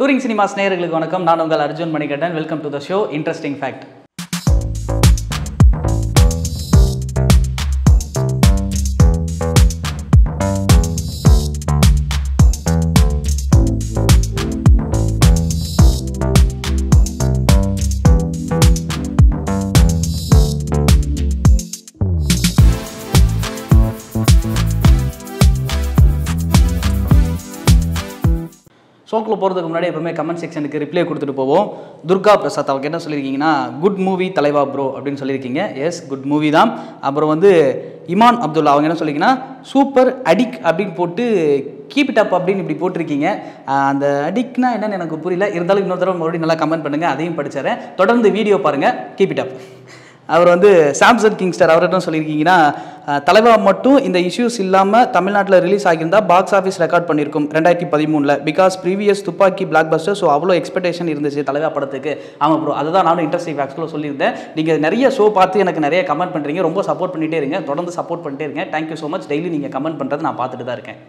touring cinemas நேயர்களுக்கு வணக்கம் நான் உங்கள் Arjun Manikandan welcome to the show interesting fact ஷோக்கில் போகிறதுக்கு முன்னாடி எப்பவுமே கமெண்ட் செக்ஷனுக்கு ரிப்ளை கொடுத்துட்டு போவோம் துர்கா பிரசாத் அவங்க என்ன சொல்லியிருக்கீங்கன்னா குட் மூவி தலைவா ப்ரோ அப்படின்னு சொல்லியிருக்கீங்க எஸ் குட் மூவி தான் அப்புறம் வந்து இமான் அப்துல்லா அவங்க என்ன சொல்லியிருக்கீங்கன்னா சூப்பர் அடிக் அப்படின்னு போட்டு கீப் இட் அப் அப்படின்னு இப்படி போட்டிருக்கீங்க ஆஹ் அந்த அடிக்னா என்னன்னு எனக்கு புரியல இருந்தாலும் இன்னொரு தடவை மறுபடியும் நல்லா கமெண்ட் பண்ணுங்கள் அதையும் படிச்சிடறேன் தொடர்ந்து வீடியோ பாருங்கள் கீப் இட் அப் அவர் வந்து சாம்சங் கிங்ஸ்டர் அவர் என்ன சொல்லியிருக்கீங்கன்னா அஹ், தலைவா மட்டும் இந்த இஷ்யூஸ் இல்லாமல் தமிழ்நாட்டில் ரிலீஸ் ஆகியிருந்தா பாக்ஸ் ஆஃபீஸ் ரெக்கார்ட் பண்ணியிருக்கும் ரெண்டாயிரத்தி பதிமூணில் because previous Thuppakki blockbuster so அவ்வளோ எக்ஸ்பெக்டேஷன் இருந்துச்சு தலைவா படத்துக்கு ஆமாம் ப்ரோ அதை தான் நானும் இன்ட்ரெஸ்டிங் ஃபேக்ட்ஸில் சொல்லியிருந்தேன் நீங்கள் நிறைய ஷோ பார்த்து எனக்கு நிறைய கமெண்ட் பண்ணுறீங்க ரொம்ப சப்போர்ட் பண்ணிட்டே இருங்க தொடர்ந்து சப்போர்ட் பண்ணிட்டே இருங்க தேங்க்யூ ஸோ மச் டெய்லி நீங்கள் கமெண்ட் பண்ணுறது நான் பார்த்துட்டு தான் இருக்கேன்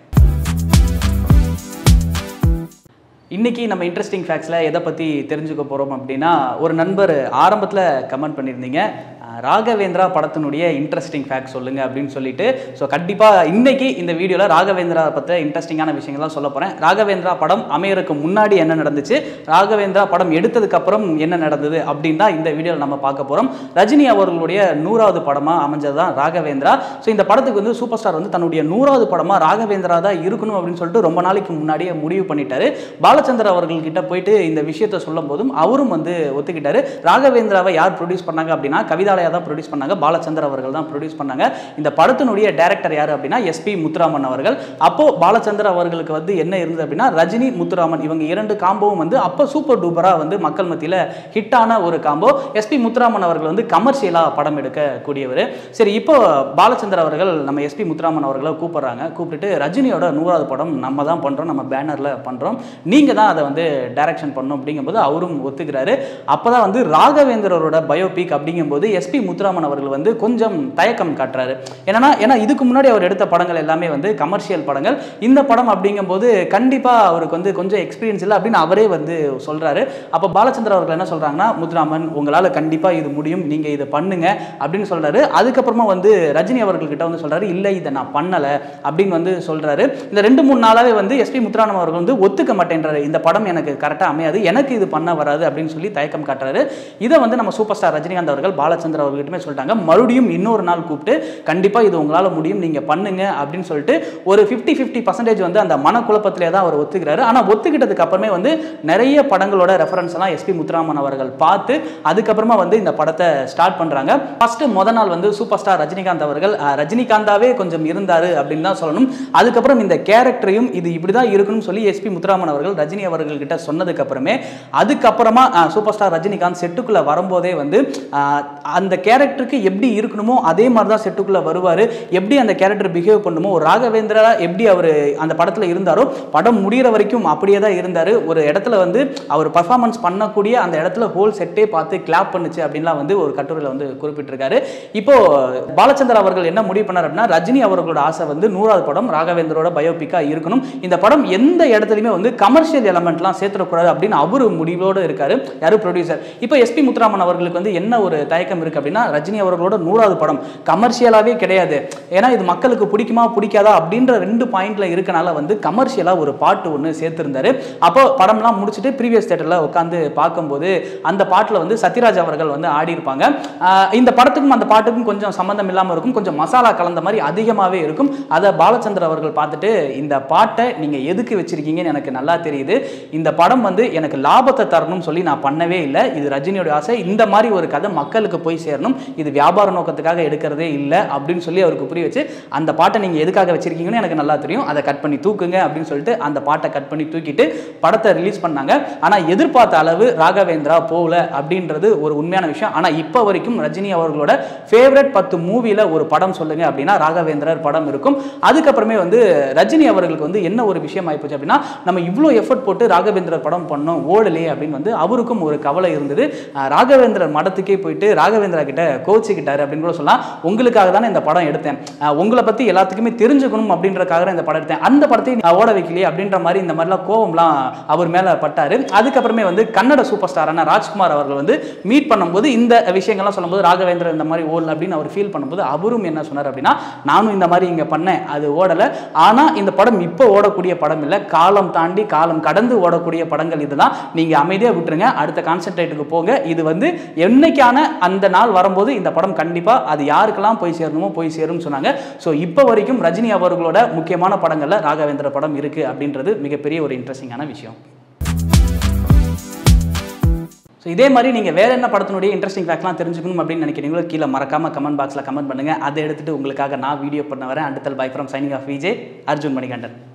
இன்னைக்கு நம்ம இன்ட்ரெஸ்டிங் ஃபேக்ட்ஸில் எதை பற்றி தெரிஞ்சுக்க போகிறோம் அப்படின்னா ஒரு நண்பர் ஆரம்பத்தில் கமெண்ட் பண்ணியிருந்தீங்க அஹ், ராகவேந்திரா படத்தினுடைய இன்ட்ரெஸ்டிங் ஃபேக்ட் சொல்லுங்க அப்படின்னு சொல்லிட்டு ஸோ கண்டிப்பாக இன்னைக்கு இந்த வீடியோவில் ராகவேந்திரா பற்றின இன்ட்ரெஸ்டிங்கான விஷயங்கள் தான் சொல்ல போகிறேன் ராகவேந்திரா படம் அமையறதுக்கு முன்னாடி என்ன நடந்துச்சு ராகவேந்திரா படம் எடுத்ததுக்கு அப்புறம் என்ன நடந்தது அப்படின்னு தான் இந்த வீடியோவில் நம்ம பார்க்க போகிறோம் ரஜினி அவர்களுடைய நூறாவது படமாக அமைஞ்சது தான் ராகவேந்திரா ஸோ இந்த படத்துக்கு வந்து சூப்பர் ஸ்டார் வந்து தன்னுடைய நூறாவது படமாக ராகவேந்திரா தான் இருக்கணும் அப்படின்னு சொல்லிட்டு ரொம்ப நாளைக்கு முன்னாடியே முடிவு பண்ணிட்டாரு பாலச்சந்தர் அவர்கள்கிட்ட போயிட்டு இந்த விஷயத்தை சொல்லும் போதும் அவரும் வந்து ஒத்துக்கிட்டாரு ராகவேந்திராவை யார் ப்ரொடியூஸ் பண்ணாங்க அப்படின்னா கவிதாலயா தான் ப்ரொடியூஸ் பண்ணாங்க பாலச்சந்தர் அவர்கள் தான் ப்ரொடியூஸ் பண்ணாங்க இந்த படத்தினுடைய டைரக்டர் யார் அப்படின்னா எஸ்பி முத்துராமன் அவர்கள் அப்போ பாலச்சந்தர் அவர்களுக்கு வந்து என்ன இருந்தது அப்படின்னா ரஜினி முத்துராமன் இவங்க இரண்டு காம்போவும் வந்து அப்போ சூப்பர் டூப்பராக வந்து மக்கள் மத்தியில் ஹிட்டான ஒரு காம்போ எஸ்பி முத்துராமன் அவர்கள் வந்து கமர்ஷியலாக படம் எடுக்கக்கூடியவர் சரி இப்போ பாலச்சந்தர் அவர்கள் நம்ம எஸ்பி முத்துராமன் அவர்களை கூப்பிடுறாங்க கூப்பிட்டுட்டு ரஜினியோட நூறாவது படம் நம்ம தான் பண்ணுறோம் நம்ம பேனரில் பண்ணுறோம் நீங்கள் தான் அதை வந்து டைரக்ஷன் பண்ணணும் அப்படிங்கும்போது அவரும் ஒத்துக்கிறாரு அப்போ தான் வந்து ராகவேந்திரரோட பயோபிக் அப்படிங்கும்போது எஸ்பி முத்துராமன் அவர்கள் வந்து கொஞ்சம் தயக்கம் காட்டுறாரு என்னன்னா ஏன்னா இதுக்கு முன்னாடி அவர் எடுத்த படங்கள் எல்லாமே வந்து கமர்ஷியல் படங்கள் இந்த படம் அப்படிங்கும்போது கண்டிப்பாக அவருக்கு வந்து கொஞ்சம் எக்ஸ்பீரியன்ஸ் இல்லை அப்படின்னு அவரே வந்து சொல்கிறாரு அப்போ பாலச்சந்திர அவர்கள் என்ன சொல்கிறாங்கன்னா முத்துராமன் உங்களால் கண்டிப்பாக இது முடியும் நீங்கள் இதை பண்ணுங்க அப்படின்னு சொல்கிறாரு அதுக்கப்புறமா வந்து ரஜினி அவர்கள்கிட்ட வந்து சொல்கிறாரு இல்லை இதை நான் பண்ணலை அப்படின்னு வந்து சொல்கிறாரு இந்த ரெண்டு மூணு நாளாவே வந்து எஸ்பி முத்துராமன் அவர்கள் வந்து ஒத்துக்க மாட்டேன்றாரு இந்த படம் எனக்கு கரெக்டாக அமையாது எனக்கு இது பண்ண வராது அப்படின்னு சொல்லி தயக்கம் காட்டுறாரு இதை வந்து நம்ம சூப்பர் ஸ்டார் ரஜினிகாந்த் அவர்கள் பாலச்சந்திர அவர்கிட்டமே சொல்லிட்டாங்க மறுபடியும் இன்னொரு நாள் கூப்பிட்டு கண்டிப்பாக இது உங்களால் முடியும் நீங்கள் பண்ணுங்க அப்படின்னு சொல்லிட்டு ஒரு ஃபிஃப்டி ஃபிஃப்டி பர்சன்டேஜ் வந்து அந்த மனக்குழப்பத்திலே தான் அவர் ஒத்துக்கிறாரு ஆனால் ஒத்துக்கிட்டதுக்கு அப்புறமே வந்து நிறைய படங்களோட ரெஃபரன்ஸ் எல்லாம் எஸ்பி முத்துராமன் அவர்கள் பார்த்து அதுக்கப்புறமா வந்து இந்த படத்தை ஸ்டார்ட் பண்ணுறாங்க ஃபர்ஸ்ட் முத நாள் வந்து சூப்பர் ஸ்டார் ரஜினிகாந்த் அவர்கள் அஹ், ரஜினிகாந்தாவே கொஞ்சம் இருந்தார் அப்படின்னு தான் சொல்லணும் அதுக்கப்புறம் இந்த கேரக்டரையும் இது இப்படி தான் இருக்கணும்னு சொல்லி எஸ்பி முத்துராமன் அவர்கள் ரஜினி அவர்கள் கிட்ட சொன்னதுக்கு அப்புறமே அதுக்கப்புறமா அஹ், சூப்பர் ஸ்டார் ரஜினிகாந்த் செட்டுக்குள்ள வரும்போதே வந்து அஹ், அந்த கேரக்டருக்கு எப்படி இருக்கணுமோ அதே மாதிரி தான் செட்டுக்குள்ள வருவார் எப்படி அந்த கேரக்டர் பிஹேவ் பண்ணுமோ ஒரு ராகவேந்திரா எப்படி அவர் அந்த படத்தில் இருந்தாரோ படம் முடிகிற வரைக்கும் அப்படியே தான் இருந்தார் ஒரு இடத்துல வந்து அவர் பர்ஃபார்மன்ஸ் பண்ணக்கூடிய அந்த இடத்துல ஹோல் செட்டே பார்த்து கிளாப் பண்ணுச்சு அப்படின்லாம் வந்து ஒரு கட்டுரையில் வந்து குறிப்பிட்டிருக்காரு இப்போ பாலச்சந்தர் அவர்கள் என்ன முடிவு பண்ணார் அப்படின்னா ரஜினி அவர்களோட ஆசை வந்து நூறாவது படம் ராகவேந்தரோட பயோபிக்கா இருக்கணும் இந்த படம் எந்த இடத்துலையுமே வந்து கமர்ஷியல் எலமெண்ட்லாம் சேர்த்துடக்கூடாது அப்படின்னு அவரு முடிவோடு இருக்காரு யாரு ப்ரொடியூசர் இப்போ எஸ்பி முத்துராமன் அவர்களுக்கு வந்து என்ன ஒரு தயக்கம் இருக்கு அப்படின்னா ரஜினி அவர்களோட நூறாவது படம் கமர்ஷியலாகவே கிடையாது ஏன்னா இது மக்களுக்கு பிடிக்குமா பிடிக்காதா அப்படின்ற ரெண்டு பாயிண்ட்ல இருக்கனால வந்து கமர்ஷியலாக ஒரு பாட்டு ஒன்று சேர்த்திருந்தாரு அப்போ படம்லாம் முடிச்சுட்டு ப்ரீவியஸ் தேட்டரில் உட்காந்து பார்க்கும்போது அந்த பாட்டில் வந்து சத்யராஜ் அவர்கள் வந்து ஆடி இருப்பாங்க ஆஹ் இந்த படத்துக்கும் அந்த பாட்டுக்கும் கொஞ்சம் சம்மந்தம் இல்லாமல் இருக்கும் கொஞ்சம் மசாலா கலந்த மாதிரி அதிகமாகவே இருக்கும் அதை பாலச்சந்தர் அவர்கள் பார்த்துட்டு இந்த பாட்டை நீங்கள் எதுக்கு வச்சிருக்கீங்கன்னு எனக்கு நல்லா தெரியுது இந்த படம் வந்து எனக்கு லாபத்தை தரணும்னு சொல்லி நான் பண்ணவே இல்லை இது ரஜினியோட ஆசை இந்த மாதிரி ஒரு கதை மக்களுக்கு போய் சேரணும் இது வியாபார நோக்கத்துக்காக எடுக்கிறதே இல்லை அப்படின்னு சொல்லி அவருக்கு புரிய வச்சு அந்த பாட்டை நீங்கள் எதுக்காக வச்சிருக்கீங்கன்னு எனக்கு நல்லா தெரியும் அதை கட் பண்ணி தூக்குங்க அப்படின்னு சொல்லிட்டு அந்த பாட்டை கட் பண்ணி தூக்கிட்டு படத்தை ரிலீஸ் பண்ணாங்க ஆனால் எதிர்பார்த்த அளவு ராகவேந்திரா போகல அப்படின்றது ஒரு உண்மையான விஷயம் ஆனால் இப்போ வரைக்கும் ரஜினி அவர்களோட ஃபேவரட் பத்து மூவியில் ஒரு படம் சொல்லுங்க அப்படின்னா ராகவேந்திரர் படம் இருக்கும் அதுக்கப்புறமே வந்து ரஜினி அவர்களுக்கு வந்து என்ன ஒரு விஷயம் ஆயிப்போச்சு அப்படின்னா நம்ம இவ்வளோ எஃபர்ட் போட்டு ராகவேந்திரர் படம் பண்ணோம் ஓடலையே அப்படின்னு வந்து அவருக்கும் ஒரு கவலை இருந்தது அஹ் ராகவேந்திரர் மடத்துக்கே போயிட்டு ராகவேந்திரா கிட்ட கோச்சிக்கிட்டாரு அப்படின்னு கூட சொல்லலாம் உங்களுக்காக தானே இந்த படம் எடுத்தேன் அஹ் உங்களை பற்றி எல்லாத்துக்குமே தெரிஞ்சுக்கணும் அப்படின்றக்காக தான் இந்த படம் எடுத்தேன் அந்த படத்தை நான் ஓட வைக்கலையே அப்படின்ற மாதிரி இந்த மாதிரிலாம் கோவம்லாம் அவர் மேலே பட்டார் அதுக்கப்புறமே வந்து கன்னட சூப்பர் ஸ்டாரான ராஜ்குமார் அவர்கள் வந்து மீட் பண்ணும்போது இந்த விஷயங்கள்லாம் சொல்லும்போது ராகவேந்திரன் இந்த மாதிரி ஓடல அப்படின்னு அவர் ஃபீல் பண்ணும்போது அவரும் என்ன சொன்னார் அப்படின்னா நானும் இந்த மாதிரி இங்கே பண்ணேன் அது ஓடலை ஆனால் இந்த படம் இப்போ ஓடக்கூடிய படம் இல்லை காலம் தாண்டி காலம் கடந்து ஓடக்கூடிய படங்கள் இதுதான் நீங்கள் அமைதியாக விட்டுருங்க அடுத்த கான்சென்ட்ரேட்டுக்கு போங்க இது வந்து என்னைக்கான அந்த நாள் வரும்போது இந்த படம் கண்டிப்பாக அது யாருக்கெல்லாம் போய் சேரணுமோ போய் சேரும்னு சொன்னாங்க ஸோ இப்போ வரைக்கும் ரஜினி அவர்களோட முக்கியமான படங்களில் ராகவேந்திர படம் இருக்குது அப்படின்றது மிகப்பெரிய ஒரு இன்ட்ரெஸ்டிங்கான விஷயம் ஸோ இதே மாதிரி நீங்கள் வேற என்ன படத்தினுடைய இன்ட்ரெஸ்டிங் ஃபேக்ட்லாம் தெரிஞ்சுக்கணும் அப்படின்னு நினைக்கிறீங்களோ கீழே மறக்காம கமெண்ட் பாக்ஸில் கமெண்ட் பண்ணுங்கள் அதை எடுத்துட்டு உங்களுக்காக நான் வீடியோ பண்ண வரேன் அடுத்தல் bye from signing off Vijay Arjun Manikandan